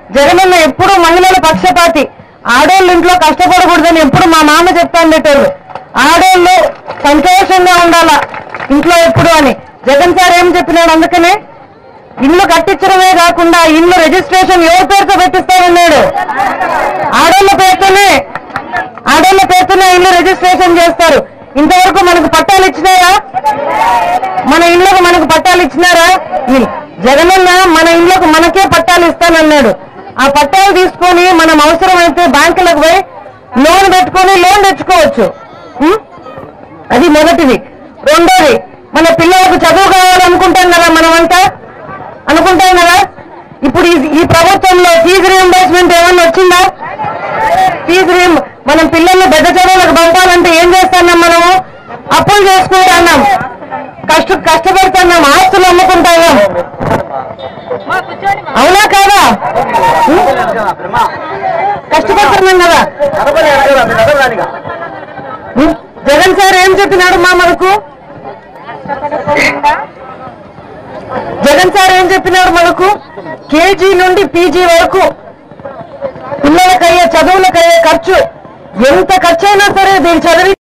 జగనన్న ఎప్పుడు మహిళల పక్షపాతి ఆడోళ్ళు ఇంట్లో కష్టపడకూడదని ఎప్పుడు మా మామ చెప్తా ఉండేటోళ్ళు ఆడోళ్ళు సంతోషంగా ఉండాలా ఇంట్లో ఎప్పుడు అని జగన్ సార్ ఏం చెప్పినాడు అందుకనే ఇల్లు కట్టించడమే కాకుండా ఇల్లు రిజిస్ట్రేషన్ ఎవరి పేరుతో పెట్టిస్తానన్నాడు ఆడోళ్ళ పేరుతోనే ఆడోళ్ళ పేరుతోనే ఇల్లు రిజిస్ట్రేషన్ చేస్తారు ఇంతవరకు మనకు పట్టాలు ఇచ్చినారా మన ఇళ్ళకు మనకు పట్టాలు ఇచ్చినారా ఇ- జగనన్న మన ఇళ్ళకు మనకే పట్టాలు ఇస్తానన్నాడు ఆ పట్టాలు తీసుకొని మనం అవసరమైతే బ్యాంకులకు పోయి లోన్ పెట్టుకొని లోన్ తెచ్చుకోవచ్చు ఉం? అది మొదటిది రెండోది మన పిల్లలకు చదువు కావాలనుకుంటాం కదా మనమంతా అనుకుంటాం కదా ఇప్పుడు ఈ- ఈ ప్రభుత్వంలో ఫీజు రియంబర్స్మెంట్ ఏమన్నా వచ్చిందా ఫీజు రియం- మనం పిల్లల్ని పెద్ద చదువులకు పంపాలంటే ఏం చేస్తున్నాం మనము అప్పులు చేసుకుంటున్నాం కష్ట కష్టపడుతున్నాం ఆస్తులు అమ్ముకుంటున్నాం అవునా కాదా ఉం? కష్టపడుతున్నాం కదా ఉం? జగన్ సార్ ఏం చెప్పినాడు మా మనకు జగన్ సార్ ఏం చెప్పినాడు మనకు కేజీ నుండి పీజీ వరకు పిల్లలకయ్యే చదువులకయ్యే ఖర్చు ఎంత ఖర్చు అయినా సరే దీన్ని చదివి